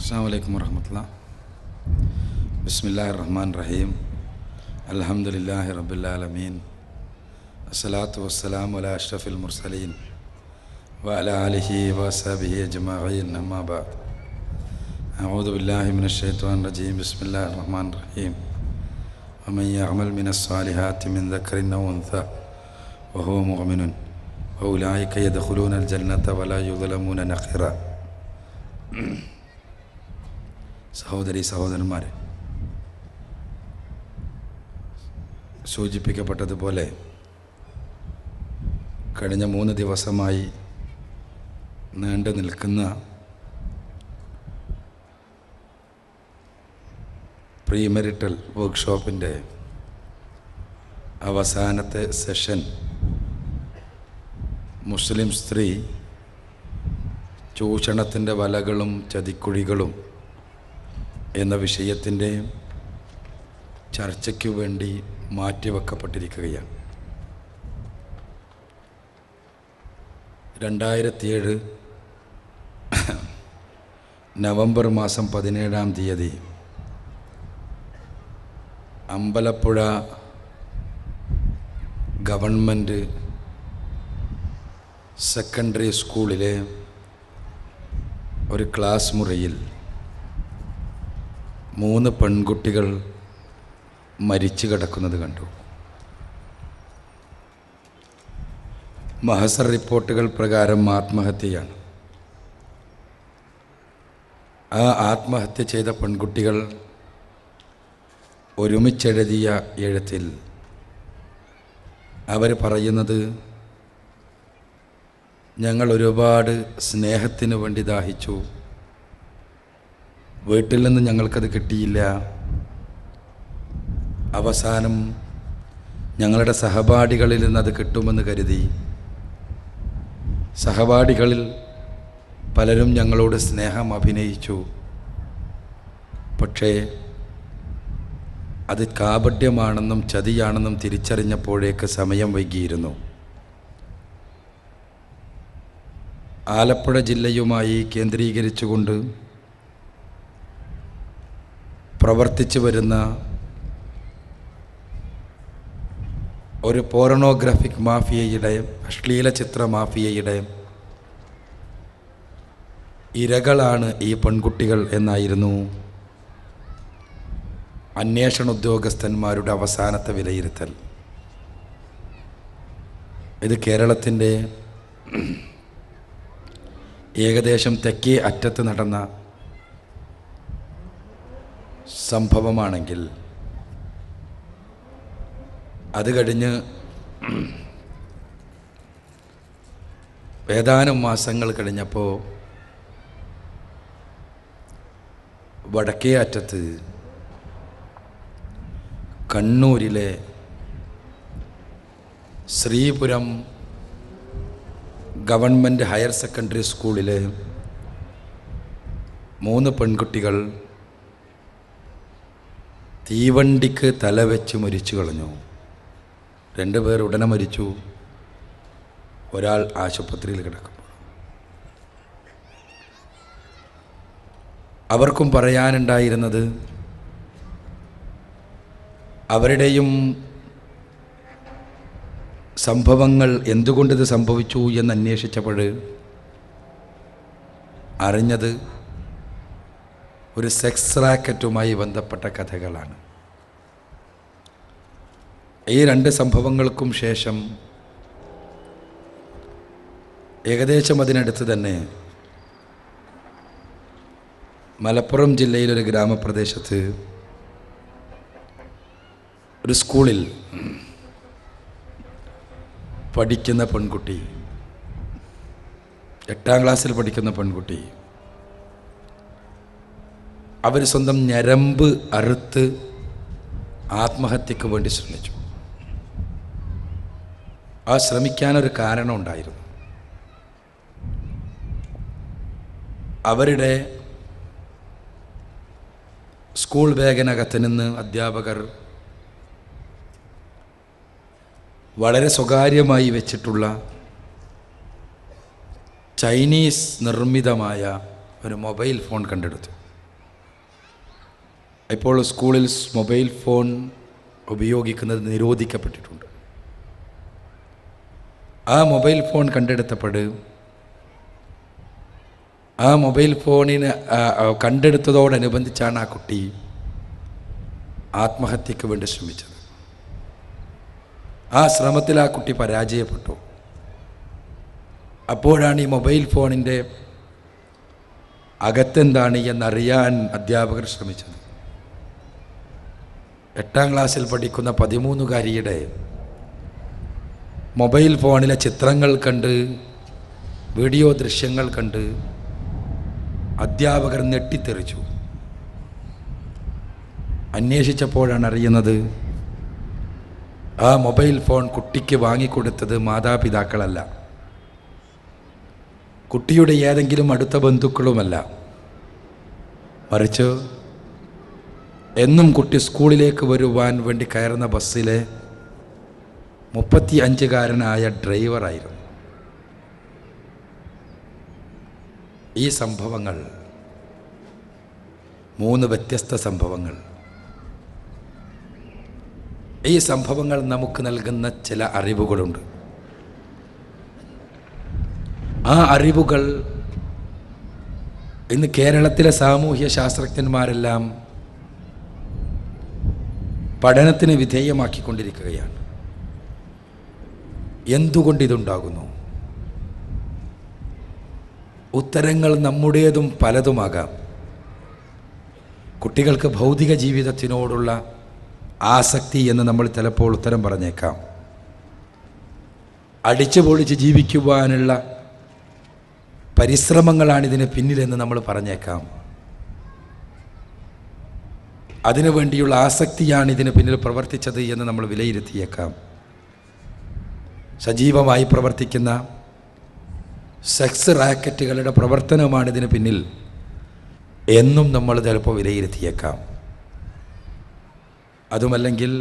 അസ്സാം വലൈക്കും വർഹമത്തുള്ള ബിസ്മില്ലാഹി റഹ്മാൻ റഹീം അൽഹംദുലില്ലാഹി റബ്ബുല്ലാലമീൻ അസ്സലാത്തു വസ്സലാം അല അഷ്റഫിൽ മുർസലീൻ വഅല ആലിഹി വസബിഹി അജ്മഈൻ അമ്മാ ബഅദ് أعوذ بالله من الشيطان الرجيم بسم الله الرحمن الرحيم ومن يعمل من الصالحات من ذكر أو أنثى وهو مؤمن فأولئك يدخلون الجنة ولا يظلمون نقيرا സഹോദരി സഹോദരന്മാരെ സൂചിപ്പിക്കപ്പെട്ടതുപോലെ കഴിഞ്ഞ മൂന്ന് ദിവസമായി നീണ്ടു നിൽക്കുന്ന പ്രീമെരിറ്റൽ വർക്ക്ഷോപ്പിൻ്റെ അവസാനത്തെ സെഷൻ മുസ്ലിം സ്ത്രീ ചൂഷണത്തിൻ്റെ വലകളും ചതിക്കുഴികളും എന്ന വിഷയത്തിൻ്റെ ചർച്ചയ്ക്കു വേണ്ടി മാറ്റിവെക്കപ്പെട്ടിരിക്കുകയാണ് രണ്ടായിരത്തിയേഴ് നവംബർ മാസം പതിനേഴാം തീയതി അമ്പലപ്പുഴ ഗവൺമെൻറ് സെക്കൻഡറി സ്കൂളിലെ ഒരു ക്ലാസ് മുറിയിൽ മൂന്ന് പെൺകുട്ടികൾ മരിച്ചു കിടക്കുന്നത് കണ്ടു മഹസർ റിപ്പോർട്ടുകൾ പ്രകാരം ആത്മഹത്യയാണ് ആ ആത്മഹത്യ ചെയ്ത പെൺകുട്ടികൾ ഒരുമിച്ചെഴുതിയ എഴുത്തിൽ അവർ പറയുന്നത് ഞങ്ങൾ ഒരുപാട് സ്നേഹത്തിന് വേണ്ടി ദാഹിച്ചു വീട്ടിൽ നിന്ന് ഞങ്ങൾക്കത് കിട്ടിയില്ല അവസാനം ഞങ്ങളുടെ സഹപാഠികളിൽ നിന്ന് അത് കിട്ടുമെന്ന് കരുതി സഹപാഠികളിൽ പലരും ഞങ്ങളോട് സ്നേഹം അഭിനയിച്ചു പക്ഷേ അത് കാപട്യമാണെന്നും ചതിയാണെന്നും തിരിച്ചറിഞ്ഞപ്പോഴേക്ക് സമയം വൈകിയിരുന്നു ആലപ്പുഴ ജില്ലയുമായി കേന്ദ്രീകരിച്ചുകൊണ്ട് പ്രവർത്തിച്ചു വരുന്ന ഒരു പോർണോഗ്രാഫിക് മാഫിയയുടെ അശ്ലീല ചിത്ര മാഫിയയുടെ ഇരകളാണ് ഈ പെൺകുട്ടികൾ എന്നായിരുന്നു അന്വേഷണ ഉദ്യോഗസ്ഥന്മാരുടെ അവസാനത്തെ വിലയിരുത്തൽ ഇത് കേരളത്തിൻ്റെ ഏകദേശം തെക്കേ അറ്റത്ത് നടന്ന സംഭവമാണെങ്കിൽ അത് കഴിഞ്ഞ് ഏതാനും മാസങ്ങൾ കഴിഞ്ഞപ്പോൾ വടക്കേ അറ്റത്ത് കണ്ണൂരിലെ ശ്രീപുരം ഗവൺമെൻറ് ഹയർ സെക്കൻഡറി സ്കൂളിലെ മൂന്ന് പെൺകുട്ടികൾ തീവണ്ടിക്ക് തലവെച്ച് മരിച്ചു കളഞ്ഞു രണ്ടുപേർ ഉടനെ മരിച്ചു ഒരാൾ ആശുപത്രിയിൽ കിടക്കും അവർക്കും പറയാനുണ്ടായിരുന്നത് അവരുടെയും സംഭവങ്ങൾ എന്തുകൊണ്ടിത് സംഭവിച്ചു എന്ന് അന്വേഷിച്ചപ്പോൾ അറിഞ്ഞത് ഒരു സെക്സ് റാക്കറ്റുമായി ബന്ധപ്പെട്ട കഥകളാണ് ഈ രണ്ട് സംഭവങ്ങൾക്കും ശേഷം ഏകദേശം അതിനടുത്ത് തന്നെ മലപ്പുറം ജില്ലയിലൊരു ഗ്രാമപ്രദേശത്ത് ഒരു സ്കൂളിൽ പഠിക്കുന്ന പെൺകുട്ടി എട്ടാം ക്ലാസ്സിൽ പഠിക്കുന്ന പെൺകുട്ടി അവർ സ്വന്തം ഞരമ്പ് അറുത്ത് ആത്മഹത്യക്ക് വേണ്ടി ശ്രമിച്ചു ആ ശ്രമിക്കാനൊരു കാരണം ഉണ്ടായിരുന്നു അവരുടെ സ്കൂൾ ബാഗിനകത്ത് നിന്ന് അധ്യാപകർ വളരെ സ്വകാര്യമായി വെച്ചിട്ടുള്ള ചൈനീസ് നിർമ്മിതമായ ഒരു മൊബൈൽ ഫോൺ കണ്ടെടുത്തു ഇപ്പോൾ സ്കൂളിൽ മൊബൈൽ ഫോൺ ഉപയോഗിക്കുന്നത് നിരോധിക്കപ്പെട്ടിട്ടുണ്ട് ആ മൊബൈൽ ഫോൺ കണ്ടെടുത്തപ്പോൾ ആ മൊബൈൽ ഫോണിന് ആ, ആ, കണ്ടെടുത്തതോടനുബന്ധിച്ചാണ് ആ കുട്ടി ആത്മഹത്യക്ക് വേണ്ടി ശ്രമിച്ചത് ആ ശ്രമത്തിൽ ആ കുട്ടി പരാജയപ്പെട്ടു അപ്പോഴാണ് ഈ മൊബൈൽ ഫോണിൻ്റെ അകത്തെന്താണ് എന്നറിയാൻ അധ്യാപകർ ശ്രമിച്ചത് എട്ടാം ക്ലാസ്സിൽ പഠിക്കുന്ന പതിമൂന്നുകാരിയുടെ മൊബൈൽ ഫോണിലെ ചിത്രങ്ങൾ കണ്ട് വീഡിയോ ദൃശ്യങ്ങൾ കണ്ട് അധ്യാപകർ ഞെട്ടിത്തെറിച്ചു അന്വേഷിച്ചപ്പോഴാണ് അറിയുന്നത് ആ മൊബൈൽ ഫോൺ കുട്ടിക്ക് വാങ്ങിക്കൊടുത്തത് മാതാപിതാക്കളല്ല കുട്ടിയുടെ ഏതെങ്കിലും അടുത്ത ബന്ധുക്കളുമല്ല മറിച്ച് എന്നും കുട്ടി സ്കൂളിലേക്ക് വരുവാൻ വേണ്ടി കയറുന്ന ബസ്സിലെ മുപ്പത്തി അഞ്ചുകാരനായ ഡ്രൈവറായിരുന്നു ഈ സംഭവങ്ങൾ മൂന്ന് വ്യത്യസ്ത സംഭവങ്ങൾ ഈ സംഭവങ്ങൾ നമുക്ക് നൽകുന്ന ചില അറിവുകളുണ്ട് ആ അറിവുകൾ ഇന്ന് കേരളത്തിലെ സാമൂഹ്യ ശാസ്ത്രജ്ഞന്മാരെല്ലാം പഠനത്തിന് വിധേയമാക്കിക്കൊണ്ടിരിക്കുകയാണ് എന്തുകൊണ്ട് ഇതുണ്ടാകുന്നു ഉത്തരങ്ങൾ നമ്മുടേതും പലതുമാകാം കുട്ടികൾക്ക് ഭൗതിക ജീവിതത്തിനോടുള്ള ആസക്തി എന്ന് നമ്മൾ ചിലപ്പോൾ ഉത്തരം പറഞ്ഞേക്കാം അടിച്ചു പൊളിച്ച് ജീവിക്കുവാനുള്ള പരിശ്രമങ്ങളാണ് ഇതിന് പിന്നിലെന്ന് നമ്മൾ പറഞ്ഞേക്കാം അതിനു വേണ്ടിയുള്ള ആസക്തിയാണ് ഇതിന് പിന്നിൽ പ്രവർത്തിച്ചത് എന്ന് നമ്മൾ വിലയിരുത്തിയേക്കാം സജീവമായി പ്രവർത്തിക്കുന്ന സെക്സ് റാക്കറ്റുകളുടെ പ്രവർത്തനമാണ് ഇതിന് പിന്നിൽ എന്നും നമ്മൾ ചിലപ്പോൾ വിലയിരുത്തിയേക്കാം അതുമല്ലെങ്കിൽ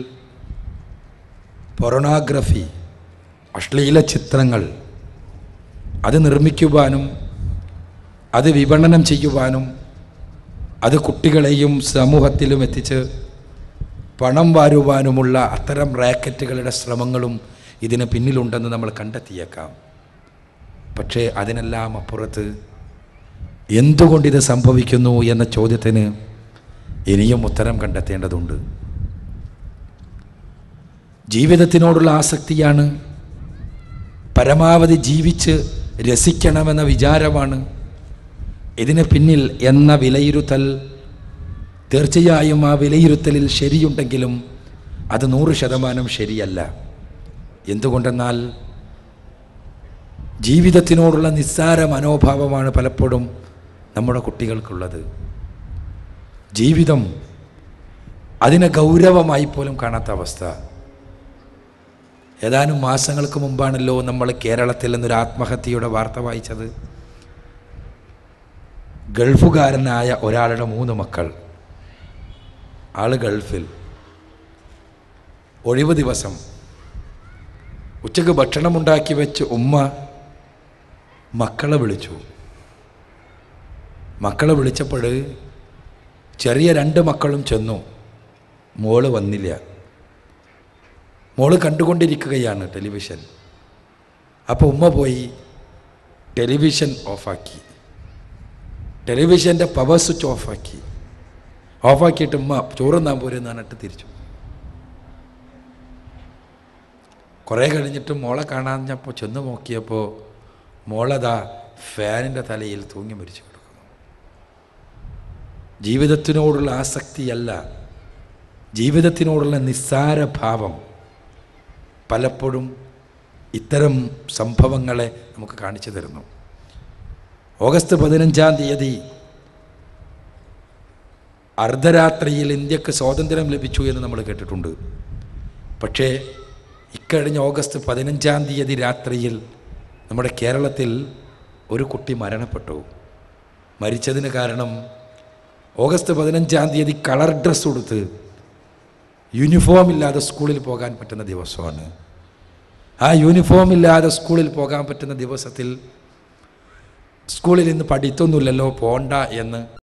പൊറോണോഗ്രഫി അശ്ലീല ചിത്രങ്ങൾ അത് നിർമ്മിക്കുവാനും അത് വിപണനം ചെയ്യുവാനും അത് കുട്ടികളെയും സമൂഹത്തിലും എത്തിച്ച് പണം വാരുവാനുമുള്ള അത്തരം റാക്കറ്റുകളുടെ ശ്രമങ്ങളും ഇതിന് പിന്നിലുണ്ടെന്ന് നമ്മൾ കണ്ടെത്തിയേക്കാം പക്ഷേ അതിനെല്ലാം അപ്പുറത്ത് എന്തുകൊണ്ടിത് സംഭവിക്കുന്നു എന്ന ചോദ്യത്തിന് ഇനിയും ഉത്തരം കണ്ടെത്തേണ്ടതുണ്ട് ജീവിതത്തിനോടുള്ള ആസക്തിയാണ് പരമാവധി ജീവിച്ച് രസിക്കണമെന്ന വിചാരമാണ് ഇതിന് പിന്നിൽ എന്ന വിലയിരുത്തൽ തീർച്ചയായും ആ വിലയിരുത്തലിൽ ശരിയുണ്ടെങ്കിലും അത് നൂറ് ശതമാനം ശരിയല്ല എന്തുകൊണ്ടെന്നാൽ ജീവിതത്തിനോടുള്ള നിസ്സാര മനോഭാവമാണ് പലപ്പോഴും നമ്മുടെ കുട്ടികൾക്കുള്ളത് ജീവിതം അതിനെ ഗൗരവമായി പോലും കാണാത്ത അവസ്ഥ ഏതാനും മാസങ്ങൾക്ക് മുമ്പാണല്ലോ നമ്മൾ കേരളത്തിൽ നിന്നൊരു ആത്മഹത്യയുടെ വാർത്ത വായിച്ചത് ഗൾഫുകാരനായ ഒരാളുടെ മൂന്ന് മക്കൾ ആള് ഗൾഫിൽ ഒഴിവ് ദിവസം ഉച്ചക്ക് ഭക്ഷണമുണ്ടാക്കി വെച്ച് ഉമ്മ മക്കളെ വിളിച്ചു മക്കളെ വിളിച്ചപ്പോൾ ചെറിയ രണ്ട് മക്കളും ചെന്നു മോള് വന്നില്ല മോള് കണ്ടുകൊണ്ടിരിക്കുകയാണ് ടെലിവിഷൻ അപ്പോൾ ഉമ്മ പോയി ടെലിവിഷൻ ഓഫാക്കി ടെലിവിഷൻ്റെ പവർ സ്വിച്ച് ഓഫാക്കി ഓഫാക്കിയിട്ട് ഉമ്മ ചോറുന്നാൻ പോരെന്ന് പറഞ്ഞിട്ട് തിരിച്ചു കുറേ കഴിഞ്ഞിട്ട് മോളെ കാണാഞ്ഞപ്പോൾ ചെന്ന് നോക്കിയപ്പോൾ മോളതാ ഫാനിൻ്റെ തലയിൽ തൂങ്ങി മരിച്ചു കിടക്കുന്നു ജീവിതത്തിനോടുള്ള ആസക്തിയല്ല ജീവിതത്തിനോടുള്ള നിസ്സാര ഭാവം പലപ്പോഴും ഇത്തരം സംഭവങ്ങളെ നമുക്ക് കാണിച്ചു തരുന്നു ഓഗസ്റ്റ് പതിനഞ്ചാം തീയതി അർദ്ധരാത്രിയിൽ ഇന്ത്യക്ക് സ്വാതന്ത്ര്യം ലഭിച്ചു എന്ന് നമ്മൾ കേട്ടിട്ടുണ്ട് പക്ഷേ ഇക്കഴിഞ്ഞ ഓഗസ്റ്റ് പതിനഞ്ചാം തീയതി രാത്രിയിൽ നമ്മുടെ കേരളത്തിൽ ഒരു കുട്ടി മരണപ്പെട്ടു മരിച്ചതിന് കാരണം ഓഗസ്റ്റ് പതിനഞ്ചാം തീയതി കളർ ഡ്രസ്സ് കൊടുത്ത് യൂണിഫോം ഇല്ലാതെ സ്കൂളിൽ പോകാൻ പറ്റുന്ന ദിവസമാണ് ആ യൂണിഫോം ഇല്ലാതെ സ്കൂളിൽ പോകാൻ പറ്റുന്ന ദിവസത്തിൽ സ്കൂളിൽ ഇന്ന് പഠിത്തൊന്നുമില്ലല്ലോ പോണ്ട എന്ന്